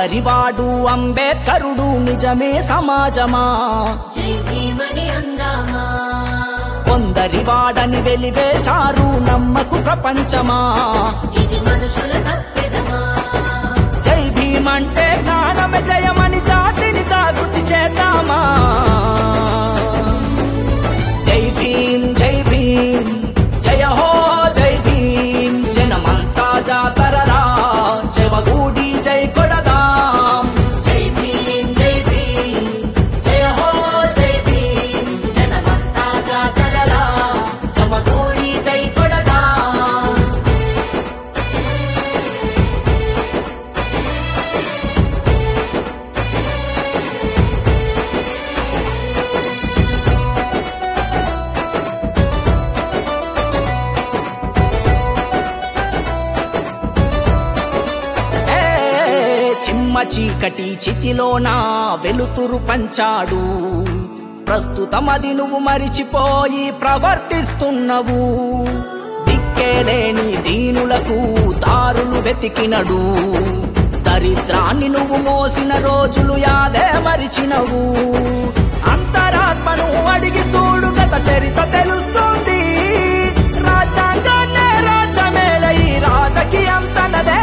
కొందరివాడు అంబేద్కరుడు నిజమే సమాజమా జై భీమని అందామా కొందరివాడని వెలివేశారు నమ్మకు ప్రపంచమా ఇది మనుషుల తప్పెదమా జై భీమ్ అంటే జ్ఞానమే జయమని జాతిని జాగృతి చేద్దామా జై భీమ్ జై భీమ్ జయ హో జై భీమ్ జనమంతా జాతరరా చెవగూడి జై కొడదాం జై భీమ్ జై భీమ్ జయ హో జై భీమ్ జనమంతా జాతరలా జమగూడి జై కొడదా ఏ, చిమ్మ చీకటి చితిలోన వెలుతురు పంచాడు ప్రస్తుతం అది నువ్వు మరిచిపోయి ప్రవర్తిస్తున్నవు దిక్కేలేని దీనులకు దారులు వెతికినడు దరిద్రాన్ని నువ్వు మోసిన రోజులు యాదే మరిచినవు అంతరాత్మను అడిగి చూడు గత చరిత తెలుస్తుంది రాజ్యాంగాన్నే రాజ్యమేలై రాజకీయం తనదే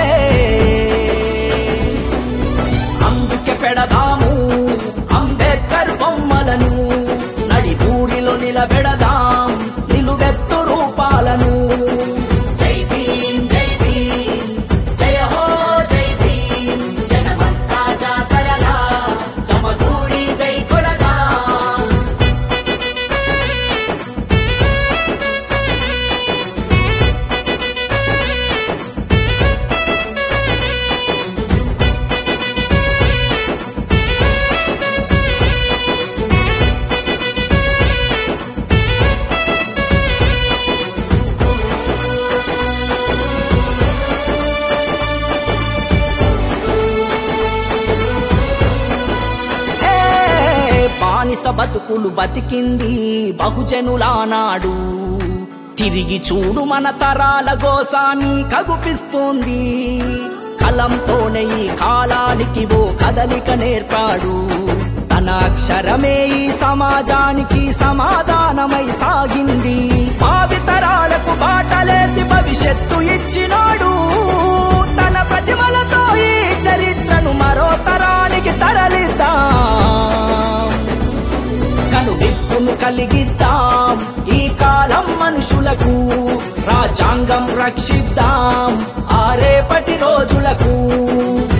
అందుకే పెడదాము అంబేద్కర్ బొమ్మలను నడిబూడిలో నిలబెడదాం నిలువెత్తు రూపాలను జై భీమ్ జై భీమ్ జయ హో జై భీమ్ జనమంతా జాతరలా జమగూడి జై కొడదా ఏ, బానిస బతుకులు బతికింది బహుజనులానాడు తిరిగి చూడు మన తరాల గోసాని కగుపిస్తోంది కలంతోనే ఈ కాలానికి ఓ కదలిక నేర్పాడు తన అక్షరమే ఈ సమాజానికి సమాధానమై సాగింది భావితరాలకు బాటలేసి భవిష్యత్తు ఇచ్చినాడు తన ప్రతిమలతో ఈ చరిత్రను మరో తరానికి తరలిద్దాం కను విప్పును కలిగిద్దాం ఈ కాలం మనుషులకు రాజ్యాంగం రక్షిద్దాం ఆ రేపటి రోజులకు